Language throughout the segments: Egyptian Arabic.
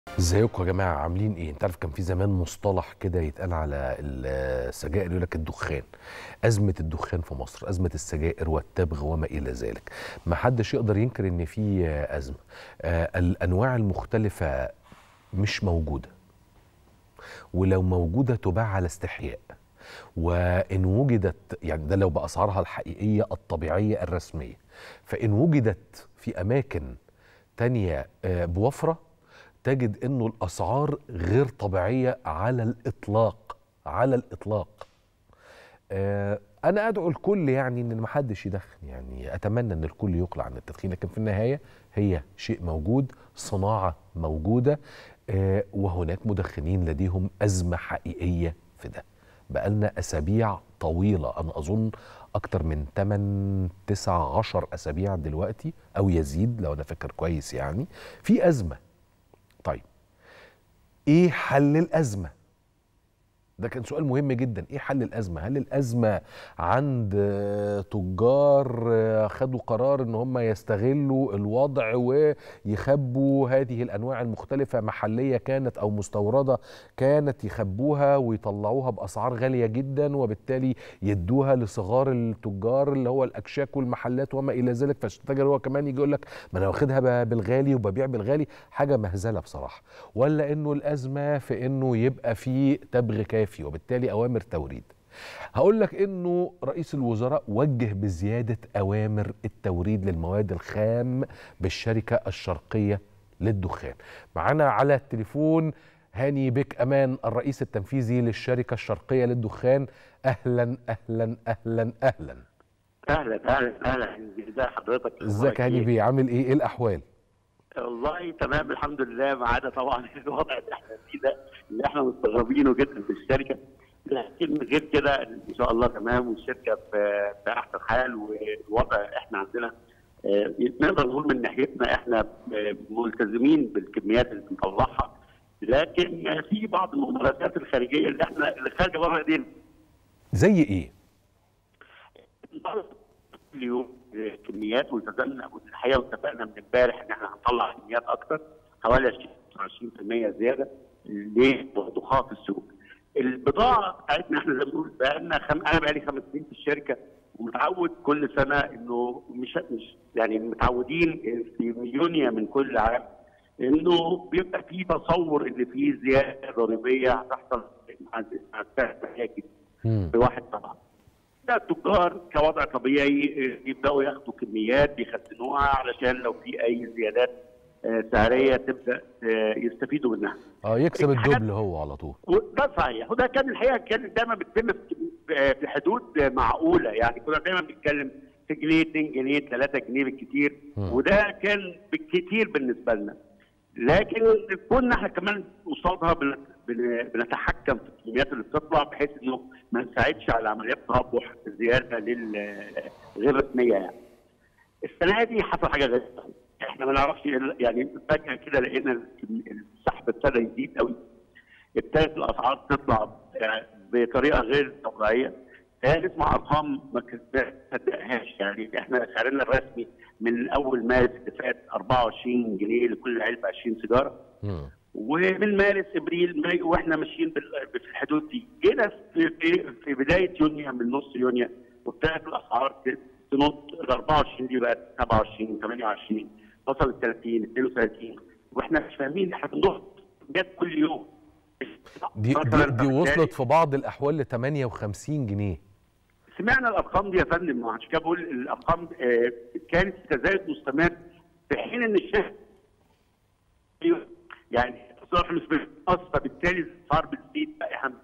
ازيكم يا جماعه عاملين ايه انت عارف كان في زمان مصطلح كده يتقال على السجائر يقول لك الدخان ازمه الدخان في مصر ازمه السجائر والتبغ وما الى ذلك ما حدش يقدر ينكر ان في ازمه آه الانواع المختلفه مش موجوده ولو موجوده تباع على استحياء وان وجدت يعني ده لو باسعارها الحقيقيه الطبيعيه الرسميه فان وجدت في اماكن تانية آه بوفره تجد انه الاسعار غير طبيعيه على الاطلاق على الاطلاق آه انا ادعو الكل يعني ان ما حدش يدخن يعني اتمنى ان الكل يقلع عن التدخين لكن في النهايه هي شيء موجود صناعه موجوده آه وهناك مدخنين لديهم ازمه حقيقيه في ده بقالنا اسابيع طويله انا اظن اكتر من 8 9 10 اسابيع دلوقتي او يزيد لو انا فاكر كويس يعني في ازمه طيب ايه حل الازمه ده كان سؤال مهم جدا ايه حل الازمه هل الازمه عند تجار خدوا قرار ان هم يستغلوا الوضع ويخبوا هذه الانواع المختلفه محليه كانت او مستورده كانت يخبوها ويطلعوها باسعار غاليه جدا وبالتالي يدوها لصغار التجار اللي هو الاكشاك والمحلات وما الى ذلك فالتاجر هو كمان يجي يقول لك ما انا واخدها بالغالي وببيع بالغالي حاجه مهزله بصراحه ولا انه الازمه في انه يبقى في تبغ كافي كافي وبالتالي اوامر توريد هقول لك انه رئيس الوزراء وجه بزياده اوامر التوريد للمواد الخام بالشركه الشرقيه للدخان معانا على التليفون هاني بك امان الرئيس التنفيذي للشركه الشرقيه للدخان اهلا اهلا اهلا اهلا اهلا اهلا اهلا ازي حضرتك ازيك هاني بيه عامل ايه ايه الاحوال والله تمام الحمد لله ما عدا طبعا الوضع اللي احنا فيه ده اللي احنا مستغربينه جدا في الشركه لكن غير كده ان شاء الله تمام والشركه في في احسن حال والوضع احنا عندنا اه نقدر نقول من ناحيتنا احنا ملتزمين بالكميات اللي بنطلعها لكن في بعض الممارسات الخارجيه اللي احنا اللي خارجه بره ايدينا زي ايه؟ اليوم كميات والتزمنا والحقيقه واتفقنا من امبارح ان احنا هنطلع كميات اكثر حوالي 20% زياده لضخات السوق. البضاعه بتاعتنا احنا زي ما بنقول بقى لنا خم... انا بقى لي خمس سنين في الشركه ومتعود كل سنه انه مش مش يعني متعودين في يونيو من كل عام انه بيبقى في تصور ان في زياده ضريبيه هتحصل مع السعر بواحد طبعا. التجار كوضع طبيعي يبداوا ياخدوا كميات بيخزنوها علشان لو في اي زيادات سعريه تبدا يستفيدوا منها. اه يكسب الدبل هو على طول. ده صحيح وده كان الحقيقه كان دايما بتتم في حدود معقوله يعني كنا دايما بنتكلم في جنيه 2 جنيه 3 جنيه بالكثير وده كان بالكثير بالنسبه لنا. لكن كنا احنا كمان قصادها بنتحكم في الكميات اللي بتطلع بحيث انه ما نساعدش على عمليات تربح زياده للغير رسميه يعني. السنه دي حصل حاجه غريبه احنا ما نعرفش يعني فجاه كده لقينا السحب ابتدى يزيد قوي ابتدت الاسعار تطلع بطريقه غير طبيعيه نسمع ارقام ما تصدقهاش يعني احنا سعرنا الرسمي من اول مارس اللي فات 24 جنيه لكل علبه 20 سيجاره ومن مارس ابريل ماي واحنا ماشيين في الحدود دي جينا في, في, في بدايه يونيو من نص يونيو وابتدت الاسعار تنط ال 24 دي بقت 27 28 وصلت 30 32 واحنا مش فاهمين احنا بنضغط جت كل يوم دي دي, دي وصلت في بعض الاحوال ل 58 جنيه سمعنا الارقام دي يا فندم عشان كده بقول الارقام آه كانت تزايد مستمر في حين ان الشهر يعني التصرف مش بينقص فبالتالي الاسعار بتزيد بقى اهم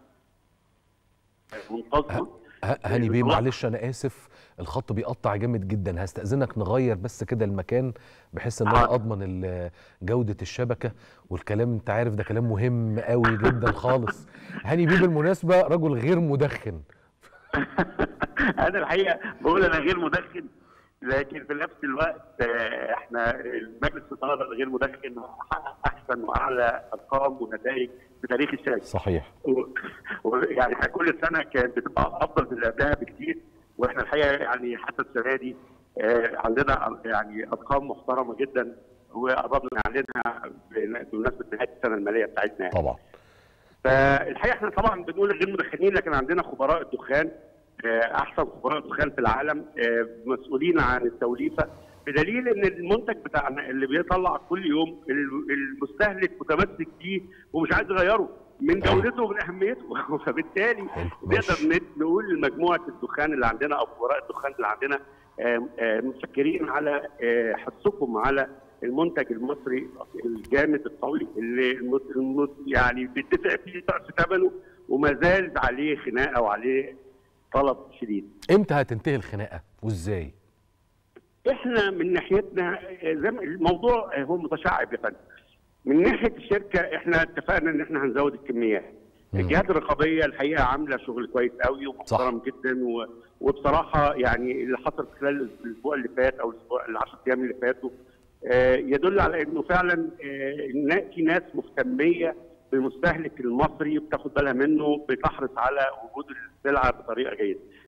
منتظمه هاني بيه معلش انا اسف الخط بيقطع جامد جدا هستاذنك نغير بس كده المكان بحيث ان انا اضمن جوده الشبكه والكلام انت عارف ده كلام مهم قوي جدا خالص هاني بيه بالمناسبه رجل غير مدخن انا الحقيقه بقول انا غير مدخن لكن في نفس الوقت احنا مجلس الاداره الغير مدخن حقق احسن واعلى ارقام ونتائج في تاريخ الشركه. صحيح. ويعني كل سنه كانت بتبقى افضل من اللي قبلها بكتير واحنا الحقيقه يعني حتى السنه دي عندنا يعني ارقام محترمه جدا وقربنا علينا بمناسبه نهايه السنه الماليه بتاعتنا يعني. طبعا فالحقيقه احنا طبعا بنقول غير مدخنين لكن عندنا خبراء الدخان آه، احسن خبراء الدخان في العالم آه، مسؤولين عن التوليفه بدليل ان المنتج بتاعنا اللي بيطلع كل يوم ال- المستهلك متمسك بيه ومش عايز يغيره من حلو. جودته ومن اهميته فبالتالي حلو، نقدر ماشي. ن- نقول لمجموعه الدخان اللي عندنا او خبراء الدخان اللي عندنا آه، آه، متشكرين على آه، حرصكم على المنتج المصري الجامد القوي اللي الم- الم- يعني بيدفع فيه رأس ثمنه وما زال عليه خناقه وعليه طلب شديد. امتى هتنتهي الخناقه وازاي احنا من ناحيتنا آه، زي ما الموضوع آه، هو متشعب يا فندم. من ناحيه الشركه احنا اتفقنا ان احنا هنزود الكميات. مم. الجهات الرقابيه الحقيقه عامله شغل كويس قوي ومحترم جدا و... وبصراحه يعني اللي حصل خلال الاسبوع اللي فات او الاسبوع ال 10 ايام اللي فاتوا آه، يدل على انه فعلا آه، إن في ناس مهتميه بالمستهلك المصري بتاخد بالها منه بتحرص على وجود السلعه بطريقه جيده.